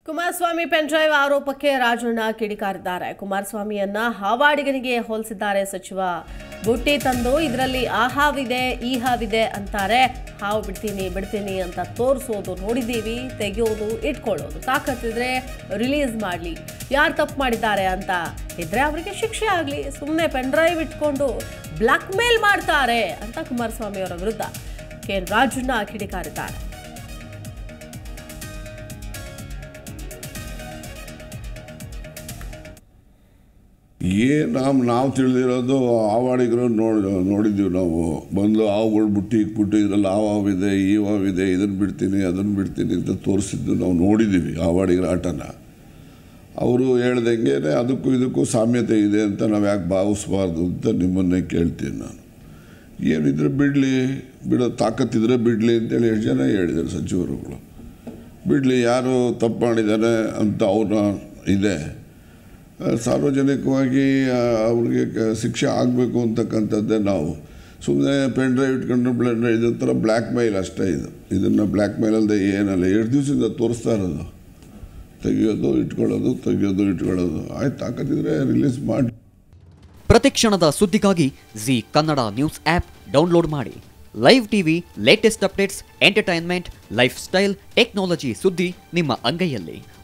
Kumaraswamy pen drive ಆರೋಪಕ್ಕೆ ರಾಜಣ್ಣ ಕಿಡಿಕಾರಿದ್ದಾರೆ ಕುಮಾರಸ್ವಾಮಿಯನ್ನ ಹಾವಾಡಿಗನಿಗೆ ಹೋಲಿಸಿದ್ದಾರೆ ಸಚಿವ ಬುಟ್ಟಿ ತಂದು ಇದರಲ್ಲಿ ಆ ಹಾವಿದೆ ಈ ಹಾವಿದೆ ಅಂತಾರೆ ಹಾವು ಬಿಡ್ತೀನಿ ಬಿಡ್ತೀನಿ ಅಂತ ತೋರಿಸೋದು ನೋಡಿದ್ದೀವಿ ತೆಗೆಯೋದು ಇಟ್ಕೊಳ್ಳೋದು ತಾಕತ್ತಿದ್ರೆ ರಿಲೀಸ್ ಮಾಡಲಿ ಯಾರು ತಪ್ಪು ಮಾಡಿದ್ದಾರೆ ಅಂತ ಇದ್ರೆ ಅವರಿಗೆ ಶಿಕ್ಷೆ ಆಗಲಿ ಸುಮ್ಮನೆ ಪೆನ್ಡ್ರೈವ್ ಇಟ್ಕೊಂಡು ಬ್ಲಾಕ್ ಮೇಲ್ ಮಾಡ್ತಾರೆ ಅಂತ ಕುಮಾರಸ್ವಾಮಿ ಅವರ ವಿರುದ್ಧ ಕೆ ರಾಜಣ್ಣ ಕಿಡಿಕಾರಿದ್ದಾರೆ ಏನು ನಾವು ನಾವು ತಿಳಿದಿರೋದು ಆವಾಡಿಗರು ನೋಡಿ ನೋಡಿದ್ದೀವಿ ನಾವು ಬಂದು ಹಾವುಗಳು ಬುಟ್ಟಿ ಇಕ್ಬಿಟ್ಟು ಇದರಲ್ಲಿ ಆ ಹಾವಿದೆ ಈ ಹಾವಿದೆ ಇದನ್ನು ಬಿಡ್ತೀನಿ ಅದನ್ನು ಬಿಡ್ತೀನಿ ಅಂತ ತೋರಿಸಿದ್ದು ನಾವು ನೋಡಿದ್ದೀವಿ ಆವಾಡಿಗರ ಆಟನ ಅವರು ಹೇಳ್ದಂಗೆ ಅದಕ್ಕೂ ಇದಕ್ಕೂ ಸಾಮ್ಯತೆ ಇದೆ ಅಂತ ನಾವು ಯಾಕೆ ಭಾವಿಸ್ಬಾರ್ದು ಅಂತ ನಿಮ್ಮನ್ನೇ ಕೇಳ್ತೀನಿ ನಾನು ಏನಿದ್ರೆ ಬಿಡಲಿ ಬಿಡೋ ತಾಕತ್ತಿದ್ರೆ ಬಿಡಲಿ ಅಂತೇಳಿ ಎಷ್ಟು ಜನ ಹೇಳಿದ್ದಾರೆ ಸಚಿವರುಗಳು ಬಿಡಲಿ ಯಾರು ತಪ್ಪು ಮಾಡಿದ್ದಾರೆ ಅಂತ ಅವ್ರನ್ನ ಇದೆ ಆ, ಸಾರ್ವಜನಿಕವಾಗಿ ಆ, ಅವ್ರಿಗೆ ಕ- ಶಿಕ್ಷೆ ಆಗಬೇಕು ಅಂತಕ್ಕಂಥದ್ದೇ ನಾವು ಸುಮ್ಮನೆ ಪೆನ್ ಡ್ರೈವ್ ಇಟ್ಕೊಂಡು ಬ್ಲಡ್ ಇದೊಂಥರ ಬ್ಲ್ಯಾಕ್ ಮೇಲ್ ಅಷ್ಟೇ ಇದು ಇದನ್ನು ಬ್ಲ್ಯಾಕ್ ಮೇಲ್ ಅಲ್ಲದೆ ಏನಲ್ಲ ಎರಡು ದಿವಸದಿಂದ ತೋರಿಸ್ತಾ ಇರೋದು ತೆಗಿಯೋದು ಇಟ್ಕೊಳ್ಳೋದು ತೆಗಿಯೋದು ಇಟ್ಕೊಳ್ಳೋದು ಆಯ್ತು ತಾಕತ್ತಿದ್ರೆ ರಿಲೀಸ್ ಮಾಡಿ ಪ್ರತಿಕ್ಷಣದ ಸುದ್ದಿಗಾಗಿ Zee Kannada news app download ಮಾಡಿ live TV latest updates entertainment lifestyle technology ಸುದ್ದಿ ನಿಮ್ಮ ಅಂಗೈಯಲ್ಲಿ